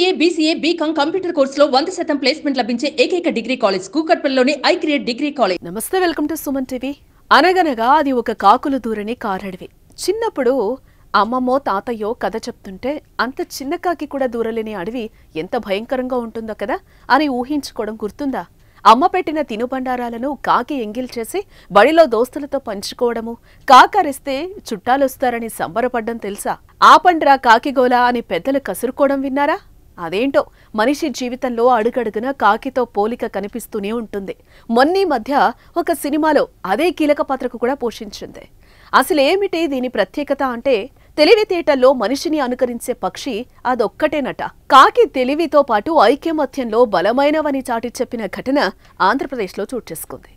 BCA BCA BCom computer కోర్సులో వంద శాతం ప్లేస్మెంట్ లభించే ఏకైక డిగ్రీ కాలేజ్ కూకట్పల్లిలోని ఐ క్రియేట్ డిగ్రీ కాలేజ్ నమస్తే వెల్కమ్ టు సుమన్ టీవీ అనగనగా అది ఒక కాకులు దూరని కారడివి చిన్నప్పుడు అమ్మమ్మో తాతయ్యో కథ చెప్తుంటే అంత చిన్న కాకి కూడా దూరలేని అడవి ఎంత భయంకరంగా ఉంటుందో కదా అని ఊహించుకోవడం గుర్తుందా అమ్మ పెట్టిన తినుబండారాలను కాకి ఎంగిల్ చేసి బడిలో దోస్తులతో పంచుకోవడము కాకరిస్తే చుట్టాలొస్తారని సంబరపడ్డం తెలుసా ఆపండ్రా కాకిగోల అని పెద్దలు కసురుకోవడం విన్నారా అదేంటో మనిషి జీవితంలో అడుగడుగున కాకితో పోలిక కనిపిస్తూనే ఉంటుంది మొన్నీ మధ్య ఒక సినిమాలో అదే కీలక పాత్రకు కూడా పోషించింది అసలు ఏమిటి దీని ప్రత్యేకత అంటే తెలివితేటల్లో మనిషిని అనుకరించే పక్షి అదొక్కటేనట కాకి తెలివితో పాటు ఐక్యమత్యంలో బలమైనవని చాటి చెప్పిన ఘటన ఆంధ్రప్రదేశ్లో చోటు చేసుకుంది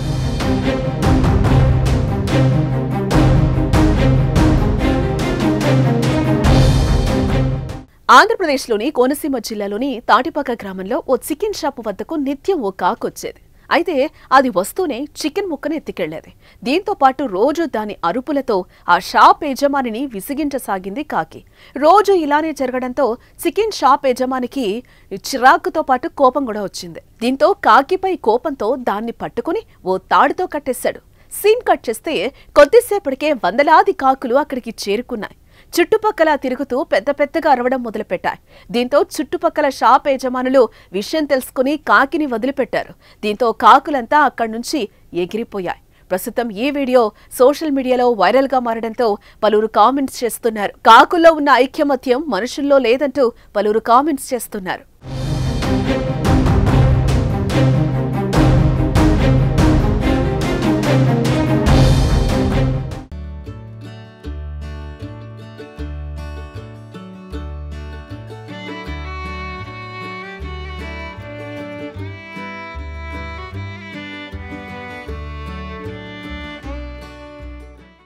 ఆంధ్రప్రదేశ్లోని కోనసీమ జిల్లాలోని తాటిపాక గ్రామంలో ఓ చికెన్ షాప్ వద్దకు నిత్యం ఓ కాకు వచ్చేది అయితే అది వస్తూనే చికెన్ ముక్కను ఎత్తికెళ్లేది దీంతో పాటు రోజు దాని అరుపులతో ఆ షాప్ యజమానిని విసిగించసాగింది కాకి రోజు ఇలానే జరగడంతో చికెన్ షాప్ యజమానికి చిరాకుతో పాటు కోపం కూడా వచ్చింది దీంతో కాకిపై కోపంతో దాన్ని పట్టుకుని ఓ తాడుతో కట్టేశాడు సీన్ కట్ చేస్తే కొద్దిసేపటికే వందలాది కాకులు అక్కడికి చేరుకున్నాయి చుట్టుపక్కల తిరుగుతూ పెద్ద పెద్దగా అరవడం మొదలుపెట్టాయి దీంతో చుట్టుపక్కల షాప్ యజమానులు విషయం తెలుసుకుని కాకిని వదిలిపెట్టారు దీంతో కాకులంతా అక్కడి నుంచి ఎగిరిపోయాయి ప్రస్తుతం ఈ వీడియో సోషల్ మీడియాలో వైరల్ గా మారడంతో పలువురు కామెంట్స్ చేస్తున్నారు కాకుల్లో ఉన్న ఐక్యమత్యం మనుషుల్లో లేదంటూ పలువురు కామెంట్స్ చేస్తున్నారు